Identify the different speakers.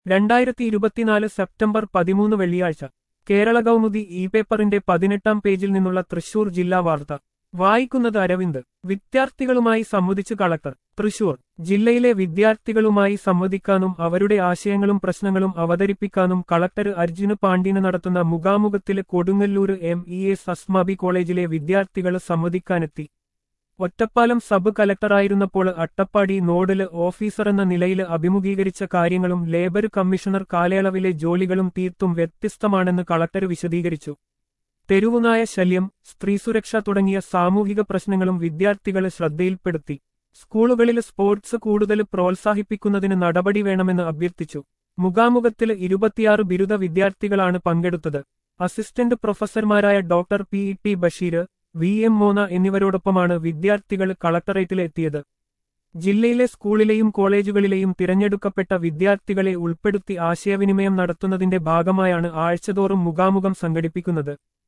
Speaker 1: രണ്ടായിരത്തി ഇരുപത്തിനാല് സെപ്റ്റംബർ പതിമൂന്ന് വെള്ളിയാഴ്ച കേരള കൗമുദി ഇ പേപ്പറിന്റെ പതിനെട്ടാം പേജിൽ നിന്നുള്ള തൃശൂർ ജില്ലാ വാർത്ത വായിക്കുന്നത് അരവിന്ദ് വിദ്യാർത്ഥികളുമായി സംവദിച്ചു കളക്ടർ തൃശൂർ ജില്ലയിലെ വിദ്യാർത്ഥികളുമായി സംവദിക്കാനും അവരുടെ ആശയങ്ങളും പ്രശ്നങ്ങളും അവതരിപ്പിക്കാനും കളക്ടർ അർജുന് പാണ്ഡ്യന് നടത്തുന്ന മുഖാമുഖത്തില് Kodungallur M E S Asmabi കോളേജിലെ വിദ്യാർത്ഥികൾ സംവദിക്കാനെത്തി ഒറ്റപ്പാലം സബ് കലക്ടറായിരുന്നപ്പോൾ അട്ടപ്പാടി നോഡല് ഓഫീസർ എന്ന നിലയിൽ അഭിമുഖീകരിച്ച കാര്യങ്ങളും ലേബർ കമ്മീഷണർ കാലയളവിലെ ജോലികളും തീർത്തും വ്യത്യസ്തമാണെന്ന് കളക്ടർ വിശദീകരിച്ചു തെരുവുനായ ശല്യം സ്ത്രീസുരക്ഷ തുടങ്ങിയ സാമൂഹിക പ്രശ്നങ്ങളും വിദ്യാർത്ഥികളെ ശ്രദ്ധയിൽപ്പെടുത്തി സ്കൂളുകളിൽ സ്പോർട്സ് കൂടുതൽ പ്രോത്സാഹിപ്പിക്കുന്നതിന് നടപടി വേണമെന്ന് അഭ്യർത്ഥിച്ചു മുഖാമുഖത്തിൽ ഇരുപത്തിയാറ് ബിരുദ വിദ്യാർത്ഥികളാണ് പങ്കെടുത്തത് അസിസ്റ്റന്റ് പ്രൊഫസർമാരായ doctor P E T Basheer V M Mona എന്നിവരോടൊപ്പമാണ് വിദ്യാർത്ഥികൾ കളക്ടറേറ്റിലെത്തിയത് ജില്ലയിലെ സ്കൂളിലെയും കോളേജുകളിലെയും തിരഞ്ഞെടുക്കപ്പെട്ട വിദ്യാർത്ഥികളെ ഉൾപ്പെടുത്തി ആശയവിനിമയം നടത്തുന്നതിന്റെ ഭാഗമായാണ് ആഴ്ചതോറും മുഖാമുഖം സംഘടിപ്പിക്കുന്നത്